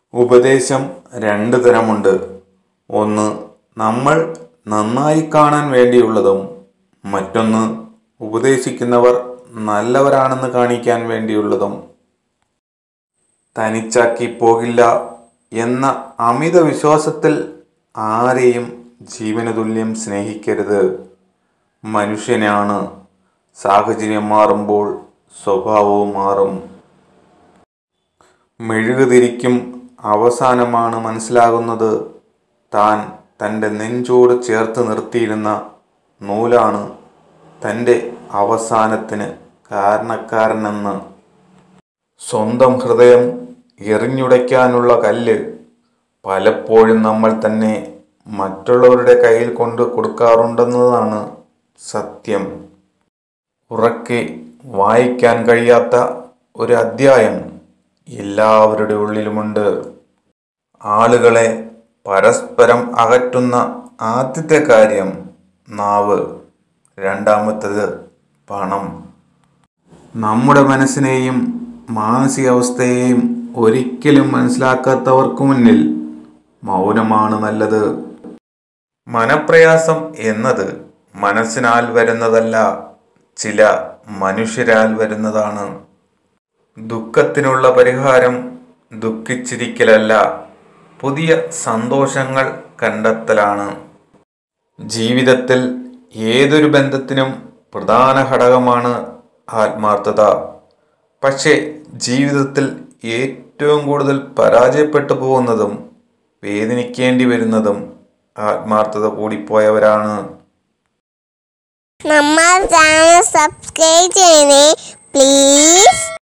ഉപദേശം രണ്ട് തരമുണ്ട് ഒന്ന് നമ്മൾ നന്നായി കാണാൻ വേണ്ടിയുള്ളതും മറ്റൊന്ന് ഉപദേശിക്കുന്നവർ നല്ലവരാണെന്ന് കാണിക്കാൻ വേണ്ടിയുള്ളതും തനിച്ചാക്കി പോകില്ല എന്ന അമിത വിശ്വാസത്തിൽ ആരെയും ജീവന തുല്യം സ്നേഹിക്കരുത് മനുഷ്യനാണ് സാഹചര്യം മാറുമ്പോൾ സ്വഭാവവും മാറും മെഴുകുതിരിക്കും അവസാനമാണ് മനസ്സിലാകുന്നത് താൻ തൻ്റെ നെഞ്ചോട് ചേർത്ത് നിർത്തിയിരുന്ന നൂലാണ് തൻ്റെ അവസാനത്തിന് കാരണക്കാരനെന്ന് സ്വന്തം ഹൃദയം എറിഞ്ഞുടയ്ക്കാനുള്ള കല്ല് പലപ്പോഴും നമ്മൾ തന്നെ മറ്റുള്ളവരുടെ കയ്യിൽ കൊണ്ട് കൊടുക്കാറുണ്ടെന്നതാണ് സത്യം ഉറക്കെ വായിക്കാൻ കഴിയാത്ത ഒരു അധ്യായം എല്ലാവരുടെ ഉള്ളിലുമുണ്ട് ആളുകളെ പരസ്പരം അകറ്റുന്ന ആദ്യത്തെ കാര്യം നാവ് രണ്ടാമത്തത് പണം നമ്മുടെ മനസ്സിനെയും മാനസികാവസ്ഥയെയും ഒരിക്കലും മനസ്സിലാക്കാത്തവർക്ക് മുന്നിൽ മൗനമാണ് നല്ലത് മനപ്രയാസം എന്നത് മനസ്സിനാൽ വരുന്നതല്ല ചില മനുഷ്യരാൽ വരുന്നതാണ് ദുഃഖത്തിനുള്ള പരിഹാരം ദുഃഖിച്ചിരിക്കലല്ല പുതിയ സന്തോഷങ്ങൾ കണ്ടെത്തലാണ് ജീവിതത്തിൽ ഏതൊരു ബന്ധത്തിനും പ്രധാന ഘടകമാണ് ആത്മാർത്ഥത പക്ഷേ ജീവിതത്തിൽ ഏറ്റവും കൂടുതൽ പരാജയപ്പെട്ടു പോകുന്നതും വേദനിക്കേണ്ടി വരുന്നതും ആത്മാർത്ഥത കൂടിപ്പോയവരാണ് നമ്മൾ ചാനൽ സബ്സ്ക്രൈബ് ചെയ്യണേ പ്ലീസ്